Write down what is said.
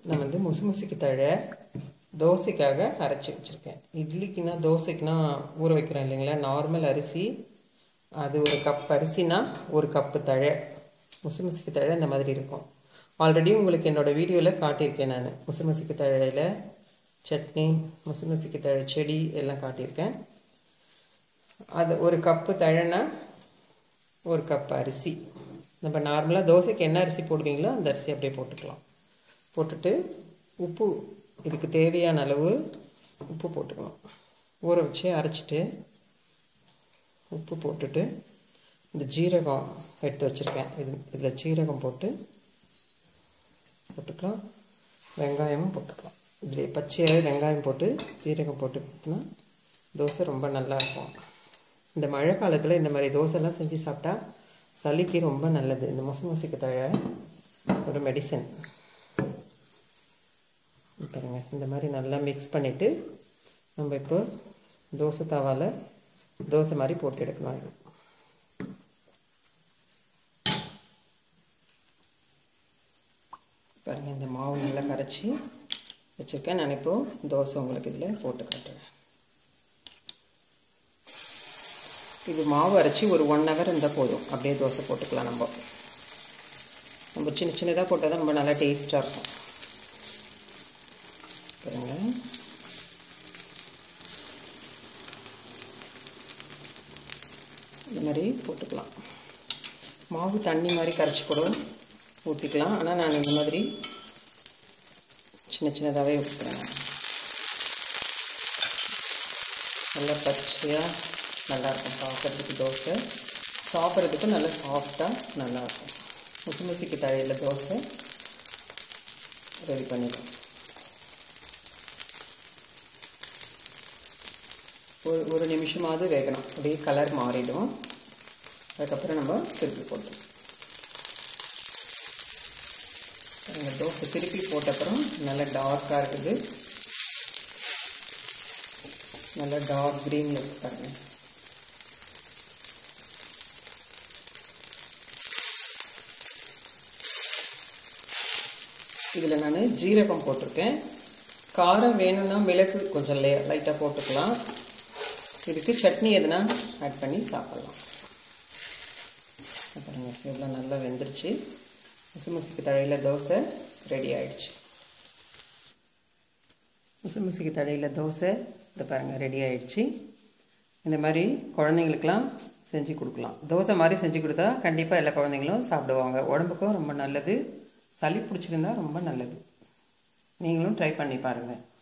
நான் வந்து முசு முசுக்கு தழை தோசைக்காக அரைச்சி வச்சுருக்கேன் இட்லிக்குன்னா தோசைக்குன்னா ஊற வைக்கிறேன் இல்லைங்களா நார்மல் அரிசி அது ஒரு கப் அரிசினா ஒரு கப்பு தழை முசு முசுக்கு தழை இந்த மாதிரி இருக்கும் ஆல்ரெடி உங்களுக்கு என்னோடய வீடியோவில் காட்டியிருக்கேன் நான் முசு முசுக்கு தழையில் சட்னி முசு முசுக்கு தழை செடி எல்லாம் காட்டியிருக்கேன் அது ஒரு கப்பு தழைனா ஒரு கப் அரிசி நம்ம நார்மலாக தோசைக்கு என்ன அரிசி போடுவீங்களோ அந்த அரிசி அப்படியே போட்டுக்கலாம் போட்டுட்டு உப்பு இதுக்கு தேவையான அளவு உப்பு போட்டுக்கணும் ஊற வச்சு அரைச்சிட்டு உப்பு போட்டுட்டு இந்த ஜீரகம் எடுத்து வச்சுருக்கேன் இது இதில் ஜீரகம் போட்டு போட்டுக்கலாம் வெங்காயமும் போட்டுக்கலாம் இதில் பச்சையாகவே வெங்காயம் போட்டு ஜீரகம் போட்டு கொடுத்தோன்னா தோசை ரொம்ப நல்லாயிருக்கும் இந்த மழை காலத்தில் இந்த மாதிரி தோசைலாம் செஞ்சு சாப்பிட்டா சளிக்கு ரொம்ப நல்லது இந்த மொசு மொசுக்கு தழை ஒரு மெடிசன் பாருங்க இந்த மாதிரி நல்லா மிக்ஸ் பண்ணிவிட்டு நம்ம இப்போ தோசை தாவால் தோசை மாதிரி போட்டு எடுக்கணும் இது பாருங்கள் இந்த மாவு நல்லா கரைச்சி வச்சுருக்கேன் நான் இப்போது தோசை உங்களுக்கு இதில் போட்டு காட்டுறேன் இது மாவு அரைச்சி ஒரு ஒன் ஹவர் இருந்தால் போதும் அப்படியே தோசை போட்டுக்கலாம் நம்ம நம்ம சின்ன சின்னதாக போட்டால் தான் ரொம்ப நல்லா டேஸ்ட்டாக இருக்கும் பாருங்க இந்த மாதிரி போட்டுக்கலாம் மாவு தண்ணி மாதிரி கரைச்சி கூட ஊற்றிக்கலாம் ஆனால் நான் இந்த மாதிரி சின்ன சின்னதாகவே ஊற்றுறேன் நல்லா பச்சையாக நல்லாயிருக்கும் பார்க்குறதுக்கு தோசை சாப்பிட்றதுக்கும் நல்லா சாஃப்டாக நல்லாயிருக்கும் முசு முசுக்கு தழையில் தோசை ரெடி பண்ணிடுவோம் ஒரு ஒரு நிமிஷமாவது வேகணும் அப்படியே கலர் மாறிடும் அதுக்கப்புறம் நம்ம திருப்பி போட்டோம் அந்த தோசை திருப்பி போட்ட அப்புறம் நல்லா டார்க்காக இருக்குது நல்லா டார்க் க்ரீனில் இருக்கு பாருங்கள் இதில் நான் ஜீரகம் போட்டிருக்கேன் காரம் வேணும்னா மிளகு கொஞ்சம் லே லைட்டாக போட்டுக்கலாம் இதுக்கு சட்னி எதுனா ஆட் பண்ணி சாப்பிட்லாம் பாருங்கள் எவ்வளோ நல்லா வெந்துருச்சு முசு முசுக்கு தழையில் தோசை ரெடி ஆயிடுச்சு முசு முசுக்கு தழையில் தோசை இதை பாருங்கள் ரெடி ஆயிடுச்சு இந்த மாதிரி குழந்தைங்களுக்கெல்லாம் செஞ்சு கொடுக்கலாம் தோசை மாதிரி செஞ்சு கொடுத்தா கண்டிப்பாக எல்லா குழந்தைங்களும் சாப்பிடுவாங்க உடம்புக்கும் ரொம்ப நல்லது சளி பிடிச்சிருந்தா ரொம்ப நல்லது நீங்களும் ட்ரை பண்ணி பாருங்கள்